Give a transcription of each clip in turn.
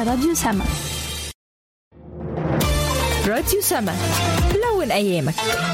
راديو سما راديو سما لون أيامك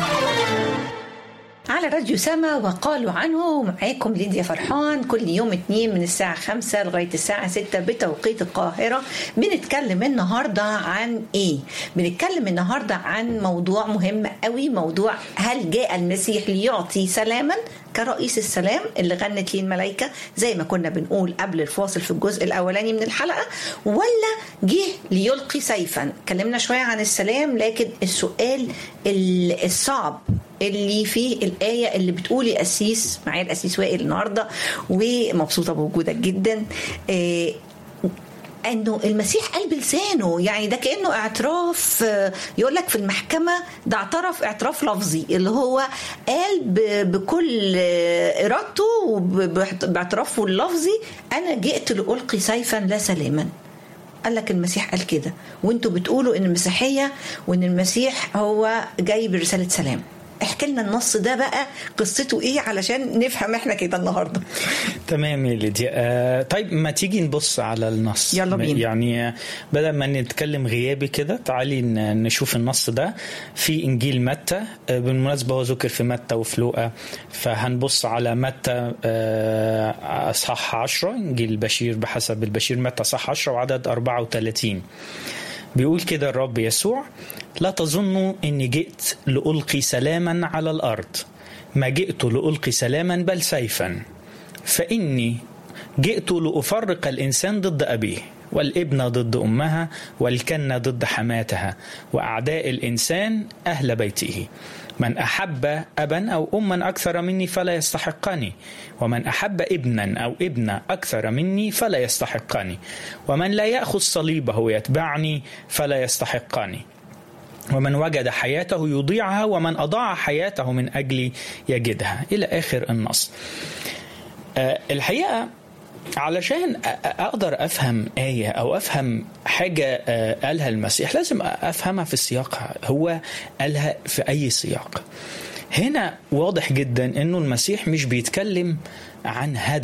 على راديو سما وقالوا عنه معاكم ليديا فرحان كل يوم اتنين من الساعة خمسة لغاية الساعة ستة بتوقيت القاهرة بنتكلم النهاردة عن ايه بنتكلم النهاردة عن موضوع مهم قوي موضوع هل جاء المسيح ليعطي سلاما كرئيس السلام اللي غنت ليه الملائكة زي ما كنا بنقول قبل الفاصل في الجزء الأولاني من الحلقة ولا جه ليلقي سيفا اتكلمنا شوية عن السلام لكن السؤال الصعب اللي في الآية اللي بتقولي أسيس معايا الأسيس وائل النهاردة ومبسوطة بوجودك جدا إيه انه المسيح قال بلسانه يعني ده كانه اعتراف يقول لك في المحكمه ده اعترف اعتراف لفظي اللي هو قال بكل ارادته وباعترافه اللفظي انا جئت لالقي سيفا لا سلاما قال لك المسيح قال كده وانتوا بتقولوا ان المسيحيه وان المسيح هو جاي برساله سلام احكي لنا النص ده بقى قصته ايه علشان نفهم احنا كده النهارده تمام يا ليديا آه طيب ما تيجي نبص على النص يلا بينا يعني بدل ما نتكلم غيابي كده تعالي نشوف النص ده في انجيل متى آه بالمناسبه هو ذكر في متى وفي لوقا فهنبص على متى آه اصحاح 10 انجيل البشير بحسب البشير متى اصحاح 10 وعدد 34 بيقول كده الرب يسوع لا تظنوا اني جئت لالقي سلاما على الارض ما جئت لالقي سلاما بل سيفا فاني جئت لافرق الانسان ضد ابيه والابن ضد امها والكنه ضد حماتها واعداء الانسان اهل بيته من احب ابا او اما اكثر مني فلا يستحقني ومن احب ابنا او ابنه اكثر مني فلا يستحقني ومن لا ياخذ صليبه يتبعني فلا يستحقني ومن وجد حياته يضيعها ومن اضاع حياته من اجلي يجدها الى اخر النص أه الحقيقه علشان اقدر افهم ايه او افهم حاجه قالها المسيح لازم افهمها في سياقها هو قالها في اي سياق هنا واضح جدا انه المسيح مش بيتكلم عن هدف